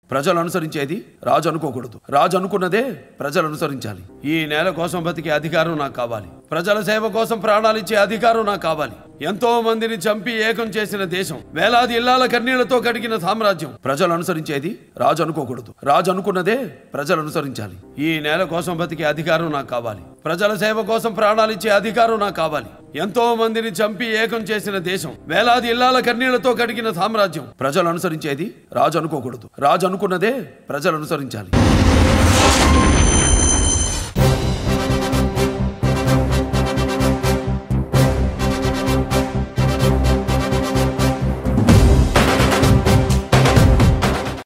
ప్రజలు అనుసరించేది రాజు అనుకోకూడదు రాజు అనుకున్నదే ప్రజలు అనుసరించాలి ఈ నేల కోసం బతికే అధికారం నాకు కావాలి ప్రజల సేవ కోసం ప్రాణాలు ఇచ్చే అధికారం నాకు కావాలి ఎంతో మందిని చంపి ఏకం చేసిన దేశం వేలాది ఇళ్లాల కన్నీళ్లతో కడిగిన సామ్రాజ్యం ప్రజలు అనుసరించేది రాజు అనుకోకూడదు రాజు అనుకున్నదే ప్రజలు అనుసరించాలి ఈ నేల కోసం బతికే అధికారం నాకు కావాలి ప్రజల సేవ కోసం ప్రాణాలు ఇచ్చే అధికారం నాకు కావాలి ఎంతో మందిని చంపి ఏకం చేసిన దేశం వేలాది ఇళ్లాల కన్నీళ్లతో కడిగిన సామ్రాజ్యం ప్రజలు అనుసరించేది రాజు అనుకోకూడదు రాజు అనుకున్నదే ప్రజలు అనుసరించాలి